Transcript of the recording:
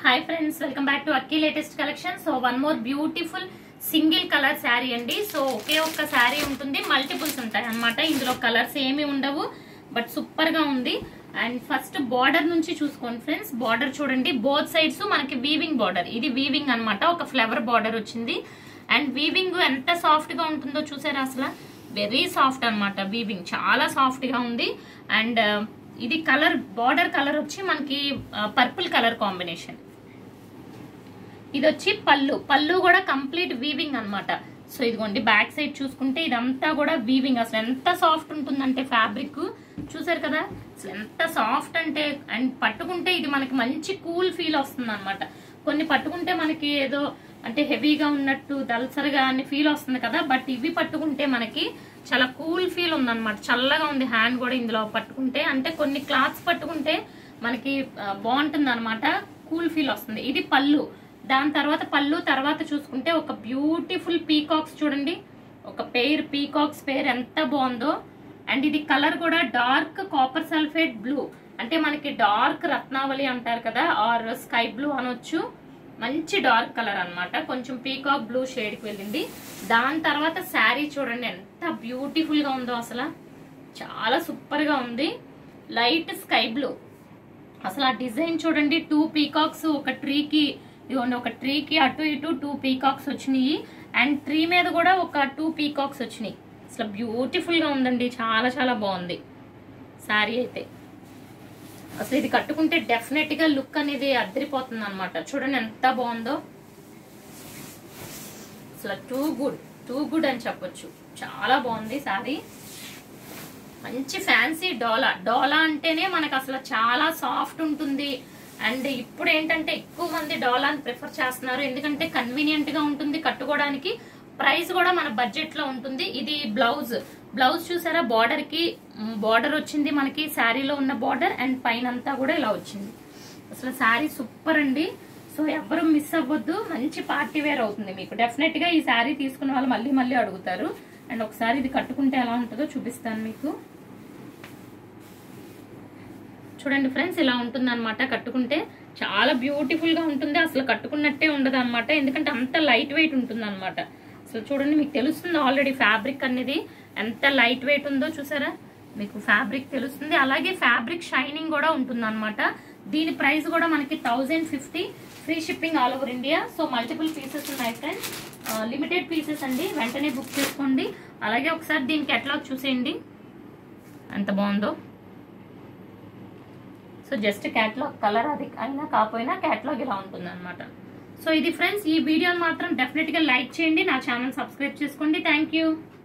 hi friends welcome back to Akki latest collection so one more beautiful single colour sari అండి so ఒకే ఒక్క శారీ ఉంటుంది multiples ఉంటాయి అన్నమాట ఇందులో కలర్స్ ఏమి ఉండవు బట్ సూపర్ గా ఉంది అండ్ ఫస్ట్ బార్డర్ నుంచి చూసుకోండి ఫ్రెండ్స్ బార్డర్ చూడండి బోత్ సైడ్స్ మనకి వీవింగ్ బార్డర్ ఇది వీవింగ్ అన్నమాట ఒక ఫ్లవర్ బార్డర్ వచ్చింది అండ్ వీవింగ్ ఎంత సాఫ్ట్ గా ఉంటుందో చూసారా అసలు వెరీ సాఫ్ట్ అన్నమాట వీవింగ్ చాలా సాఫ్ట్ గా ఉంది అండ్ ఇది కలర్ బార్డర్ కలర్ వచ్చి మనకి పర్పుల్ కలర్ కాంబినేషన్ ఇది వచ్చి పళ్ళు పళ్ళు కూడా కంప్లీట్ వీవింగ్ అన్నమాట సో ఇదిగోండి బ్యాక్ సైడ్ చూసుకుంటే ఇదంతా కూడా వీవింగ్ అసలు ఎంత సాఫ్ట్ ఉంటుందంటే ఫ్యాబ్రిక్ చూసారు కదా అసలు ఎంత సాఫ్ట్ అంటే అండ్ పట్టుకుంటే ఇది మనకి మంచి కూల్ ఫీల్ వస్తుంది అనమాట కొన్ని పట్టుకుంటే మనకి ఏదో అంటే హెవీగా ఉన్నట్టు దల్సరిగా అని ఫీల్ వస్తుంది కదా బట్ ఇవి పట్టుకుంటే మనకి చాలా కూల్ ఫీల్ ఉందన్నమాట చల్లగా ఉంది హ్యాండ్ కూడా ఇందులో పట్టుకుంటే అంటే కొన్ని క్లాత్స్ పట్టుకుంటే మనకి బాగుంటుంది అనమాట కూల్ ఫీల్ వస్తుంది ఇది పళ్ళు దాని తర్వాత పళ్ళు తర్వాత చూసుకుంటే ఒక బ్యూటిఫుల్ పీకాక్స్ చూడండి ఒక పెయిర్ పీకాక్స్ పేర్ ఎంత బాగుందో అండ్ ఇది కలర్ కూడా డార్క్ కాపర్ సల్ఫేట్ బ్లూ అంటే మనకి డార్క్ రత్నావళి అంటారు కదా ఆర్ స్కై బ్లూ అనొచ్చు మంచి డార్క్ కలర్ అన్నమాట కొంచెం పీకాక్ బ్లూ షేడ్కి వెళ్ళింది దాని తర్వాత శారీ చూడండి ఎంత బ్యూటిఫుల్ గా ఉందో అసలు చాలా సూపర్ గా ఉంది లైట్ స్కై బ్లూ అసలు ఆ డిజైన్ చూడండి టూ పీకాక్స్ ఒక ట్రీకి ఇదిగోండి ఒక ట్రీకి అటు ఇటు టూ పీకాక్స్ వచ్చినాయి అండ్ ట్రీ మీద కూడా ఒక టూ పీకాక్స్ వచ్చినాయి అసలు బ్యూటిఫుల్ గా ఉందండి చాలా చాలా బాగుంది శారీ అయితే అసలు ఇది కట్టుకుంటే డెఫినెట్ గా లుక్ అనేది అద్దరిపోతుంది అనమాట చూడండి ఎంత బాగుందో అసలు టూ గుడ్ టూ గుడ్ అని చెప్పొచ్చు చాలా బాగుంది శారీ మంచి ఫ్యాన్సీ డోలా డోలా అంటేనే మనకు అసలు చాలా సాఫ్ట్ ఉంటుంది అండ్ ఇప్పుడు ఏంటంటే ఎక్కువ మంది డోలాని ప్రిఫర్ చేస్తున్నారు ఎందుకంటే కన్వీనియంట్ గా ఉంటుంది కట్టుకోవడానికి ప్రైస్ కూడా మన బడ్జెట్ లో ఉంటుంది ఇది బ్లౌజ్ బ్లౌజ్ చూసారా బార్డర్ కి బార్డర్ వచ్చింది మనకి శారీలో ఉన్న బార్డర్ అండ్ పైన అంతా కూడా ఇలా వచ్చింది అసలు శారీ సూపర్ అండి సో ఎవరు మిస్ అవ్వద్దు మంచి పార్టీ వేర్ అవుతుంది మీకు డెఫినెట్ గా ఈ శారీ తీసుకున్న వాళ్ళు మళ్ళీ మళ్ళీ అడుగుతారు అండ్ ఒకసారి ఇది కట్టుకుంటే ఎలా ఉంటుందో చూపిస్తాను మీకు చూడండి ఫ్రెండ్స్ ఇలా ఉంటుంది అనమాట కట్టుకుంటే చాలా బ్యూటిఫుల్ గా ఉంటుంది అసలు కట్టుకున్నట్టే ఉండదు అనమాట ఎందుకంటే అంత లైట్ వెయిట్ ఉంటుంది అనమాట అసలు చూడండి మీకు తెలుస్తుంది ఆల్రెడీ ఫ్యాబ్రిక్ అనేది ఎంత లైట్ వెయిట్ ఉందో చూసారా మీకు ఫ్యాబ్రిక్ తెలుస్తుంది అలాగే ఫ్యాబ్రిక్ షైనింగ్ కూడా ఉంటుంది అనమాట దీని ప్రైస్ కూడా మనకి thousand fifty free shipping all over India so multiple pieces ఉన్నాయి ఫ్రెండ్స్ లిమిటెడ్ పీసెస్ అండి వెంటనే బుక్ చేసుకోండి అలాగే ఒకసారి దీనికి ఎట్లా చూసేయండి ఎంత బాగుందో సో జస్ట్ క్యాట్లాగ్ కలర్ అది అయినా కాకపోయినా క్యాట్లాగ్ ఇలా ఉంటుంది అనమాట సో ఇది ఫ్రెండ్స్ ఈ వీడియోని మాత్రం డెఫినెట్గా లైక్ చేయండి నా ఛానల్ సబ్స్క్రైబ్ చేసుకోండి థ్యాంక్ యూ